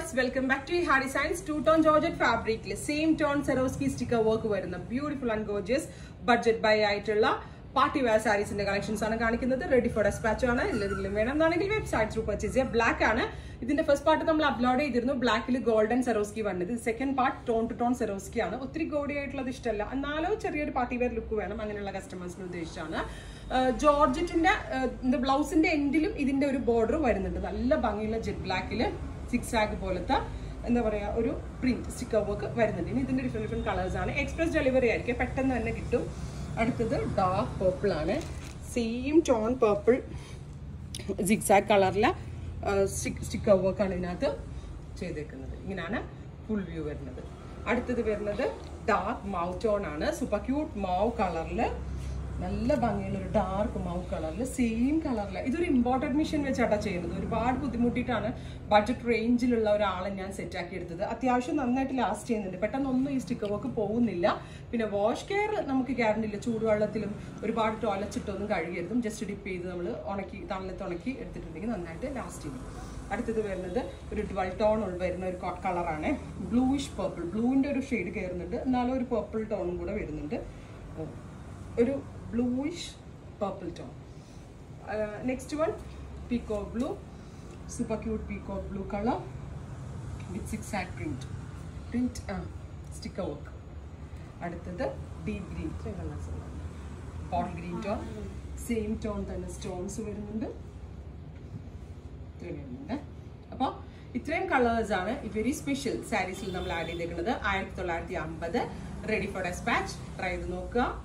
viewers welcome back to ഹാ designs two tone georgette ഫാബ്രിക്കിൽ same tone Swarovski sticker work വരുന്ന beautiful and gorgeous budget buy ആയിട്ടുള്ള party wear സാരീസിന്റെ collections ആണ് കാണിക്കുന്നത് റെഡി ഫോർ ഡെസ്പാച്ച് ആണ് എല്ലാത്തിലും വേണം എന്നാണെങ്കിൽ വെബ്സൈറ്റ് ത്രൂ പർച്ചേസ് ചെയ്യുക ബ്ലാക്ക് ആണ് ഇതിന്റെ ഫസ്റ്റ് പാർട്ട് നമ്മൾ അപ്ലോഡ് ചെയ്തിരുന്നു ബ്ലാക്കിൽ ഗോൾഡൻ സെറോസ്കി വന്നത് second part tone two tone Swarovski ആണ് ഒത്തിരി ഗോഡി ആയിട്ടുള്ളത് ഇഷ്ടമല്ല എന്നാലോ ചെറിയൊരു പാർട്ടി വെയർ ലുക്ക് വേണം അങ്ങനെയുള്ള കസ്റ്റമേഴ്സിന് ഉദ്ദേശിച്ചാണ് ജോർജറ്റിന്റെ ബ്ലൗസിന്റെ എൻഡിലും ഇതിന്റെ ഒരു ബോർഡർ വരുന്നുണ്ട് നല്ല ഭംഗിയുള്ള ജെറ്റ് ബ്ലാക്കില് സിക്സ് ആഗ് പോലത്തെ എന്താ പറയാ ഒരു പ്രിന്റ് സ്റ്റിക്കർ വർക്ക് വരുന്നുണ്ട് ഇനി ഇതിന്റെ ഡിഫറെന്റ് ഡിഫറെന്റ് കളേഴ്സ് ആണ് എക്സ്പ്രസ് ഡെലിവറി ആയിരിക്കും പെട്ടെന്ന് തന്നെ കിട്ടും അടുത്തത് ഡാർക്ക് പേർപ്പിൾ ആണ് സെയിം ടോൺ പേർപ്പിൾ സിക്സാഗ് കളറിലെ സ്റ്റിക്കർ വർക്കാണ് ഇതിനകത്ത് ചെയ്തേക്കുന്നത് ഇങ്ങനെയാണ് ഫുൾ വ്യൂ വരുന്നത് അടുത്തത് വരുന്നത് ഡാർക്ക് മൗ ടോൺ ആണ് സൂപ്പർ ക്യൂട്ട് മൗ കളറിൽ നല്ല ഭംഗിയുള്ള ഒരു ഡാർക്ക് മൗ കളറിൽ സെയിം കളറിൽ ഇതൊരു ഇമ്പോർട്ടൻറ്റ് മെഷീൻ വെച്ചാട്ടാ ചെയ്യുന്നത് ഒരുപാട് ബുദ്ധിമുട്ടിയിട്ടാണ് ബഡ്ജറ്റ് റേഞ്ചിലുള്ള ഒരാളെ ഞാൻ സെറ്റ് ആക്കി എടുത്തത് അത്യാവശ്യം നന്നായിട്ട് ലാസ്റ്റ് ചെയ്യുന്നുണ്ട് പെട്ടെന്നൊന്നും ഈ സ്റ്റിക്കർ വർക്ക് പോകുന്നില്ല പിന്നെ വാഷ് കെയർ നമുക്ക് ഗ്യാരണ്ടി ഇല്ല ചൂടുവെള്ളത്തിലും ഒരുപാട് ടോയ്ലറ്റിട്ടൊന്നും കഴുകരുതും ജസ്റ്റ് ഡിപ്പ് ചെയ്ത് നമ്മൾ ഉണക്കി തണലത്ത് ഉണക്കി എടുത്തിട്ടുണ്ടെങ്കിൽ നന്നായിട്ട് ലാസ്റ്റ് ചെയ്യും അടുത്തത് വരുന്നത് ഒരു ട്വൽ ടോൺ വരുന്ന ഒരു കളറാണ് ബ്ലൂയിഷ് പർപ്പിൾ ബ്ലൂവിൻ്റെ ഒരു ഷെയ്ഡ് കയറുന്നുണ്ട് എന്നാലും ഒരു പർപ്പിൾ ടോണും കൂടെ വരുന്നുണ്ട് ഒരു bluish purple tone next one peacock blue super cute peacock blue colour with സിക്സ് ആഡ് പ്രിന്റ് പ്രിന്റ് സ്റ്റിക്കർ വർക്ക് അടുത്തത് deep green bottle green tone same tone തന്നെ സ്റ്റോൺസ് വരുന്നുണ്ട് ഇത്രയും വരുന്നുണ്ട് അപ്പോൾ ഇത്രയും കളേഴ്സ് ആണ് വെരി സ്പെഷ്യൽ സാരീസിൽ നമ്മൾ ആഡ് ചെയ്തേക്കുന്നത് ആയിരത്തി തൊള്ളായിരത്തി അമ്പത് റെഡി ഫോർ ഡെസ്പാച്ച് ട്രൈ ചെയ്ത് നോക്കുക